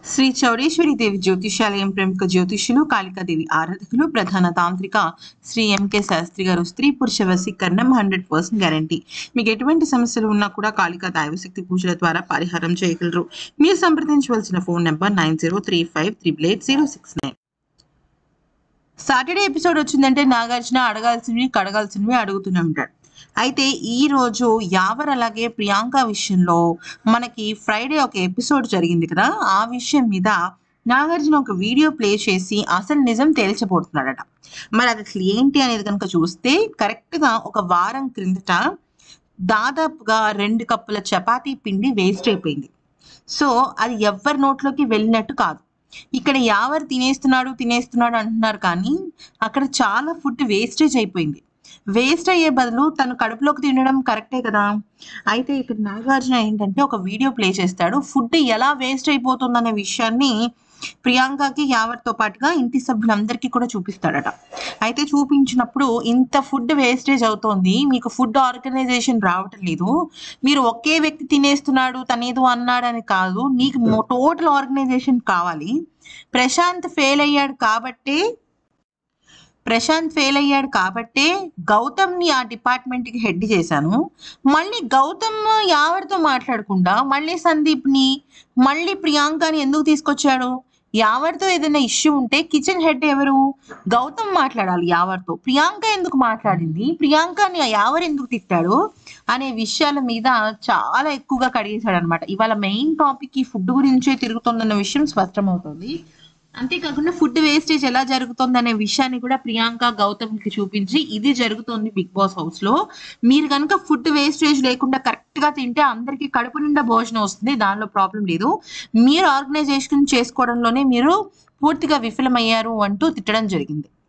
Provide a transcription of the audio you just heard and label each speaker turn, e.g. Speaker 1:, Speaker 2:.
Speaker 1: శ్రీ చౌడేశ్వరి దేవి జ్యోతిషాలయం ప్రముఖ జ్యోతిష్యులు కాళికాదేవి ఆరాధకులు ప్రధాన తాంత్రిక శ్రీ ఎంకే శాస్త్రి గారు స్త్రీ పురుష వశీకరణం హండ్రెడ్ పర్సెంట్ గ్యారంటీ మీకు ఎటువంటి సమస్యలు ఉన్నా కూడా కాళికా దైవశక్తి పూజల ద్వారా పరిహారం చేయగలరు మీరు సంప్రదించవలసిన phone number nine zero three five triple eight zero six nine Saturday episode వచ్చిందంటే నాగార్జున అడగాల్సినవి కడగాల్సినవి అడుగుతూనే ఉంటాడు అయితే ఈ రోజు యావర్ అలాగే ప్రియాంక విషయంలో మనకి ఫ్రైడే ఒక ఎపిసోడ్ జరిగింది కదా ఆ విషయం మీద నాగార్జున ఒక వీడియో ప్లే చేసి అసలు నిజం తేల్చబోతున్నాడట మరి అది అసలు ఏంటి అనేది కనుక చూస్తే కరెక్ట్గా ఒక వారం క్రిందట దాదాపుగా రెండు కప్పుల చపాతీ పిండి వేస్ట్ అయిపోయింది సో అది ఎవ్వరి నోట్లోకి వెళ్ళినట్టు కాదు ఇక్కడ యావర్ తినేస్తున్నాడు తినేస్తున్నాడు అంటున్నారు కానీ అక్కడ చాలా ఫుడ్ వేస్టేజ్ అయిపోయింది వేస్ట్ అయ్యే బదులు తను కడుపులోకి తినడం కరెక్టే కదా అయితే ఇక్కడ నాగార్జున ఏంటంటే ఒక వీడియో ప్లే చేస్తాడు ఫుడ్ ఎలా వేస్ట్ అయిపోతుందనే విషయాన్ని ప్రియాంకకి యావర్తో పాటుగా ఇంటి సభ్యులందరికీ కూడా చూపిస్తాడట అయితే చూపించినప్పుడు ఇంత ఫుడ్ వేస్టేజ్ అవుతోంది మీకు ఫుడ్ ఆర్గనైజేషన్ రావటం లేదు మీరు ఒకే వ్యక్తి తినేస్తున్నాడు తనేదో అన్నాడని కాదు నీకు టోటల్ ఆర్గనైజేషన్ కావాలి ప్రశాంత్ ఫెయిల్ అయ్యాడు కాబట్టే ప్రశాంత్ ఫెయిల్ అయ్యాడు కాబట్టే గౌతమ్ని ఆ డిపార్ట్మెంట్కి హెడ్ చేశాను మళ్ళీ గౌతమ్ యావరితో మాట్లాడకుండా మళ్ళీ సందీప్ని మళ్ళీ ప్రియాంకని ఎందుకు తీసుకొచ్చాడు యావరితో ఏదైనా ఇష్యూ ఉంటే కిచెన్ హెడ్ ఎవరు గౌతమ్ మాట్లాడాలి యావర్తో ప్రియాంక ఎందుకు మాట్లాడింది ప్రియాంకని యావర్ ఎందుకు తిట్టాడు అనే విషయాల మీద చాలా ఎక్కువగా కడిగేశాడు అనమాట ఇవాళ మెయిన్ టాపిక్ ఈ ఫుడ్ గురించే తిరుగుతుందన్న విషయం స్పష్టమవుతుంది అంతేకాకుండా ఫుడ్ వేస్టేజ్ ఎలా జరుగుతుంది అనే విషయాన్ని కూడా ప్రియాంక గౌతమ్ కి చూపించి ఇది జరుగుతుంది బిగ్ బాస్ హౌస్ లో మీరు కనుక ఫుడ్ వేస్టేజ్ లేకుండా కరెక్ట్ గా తింటే అందరికి కడుపు నిండా భోజనం వస్తుంది దానిలో ప్రాబ్లం లేదు మీరు ఆర్గనైజేషన్ చేసుకోవడంలోనే మీరు పూర్తిగా విఫలమయ్యారు అంటూ తిట్టడం జరిగింది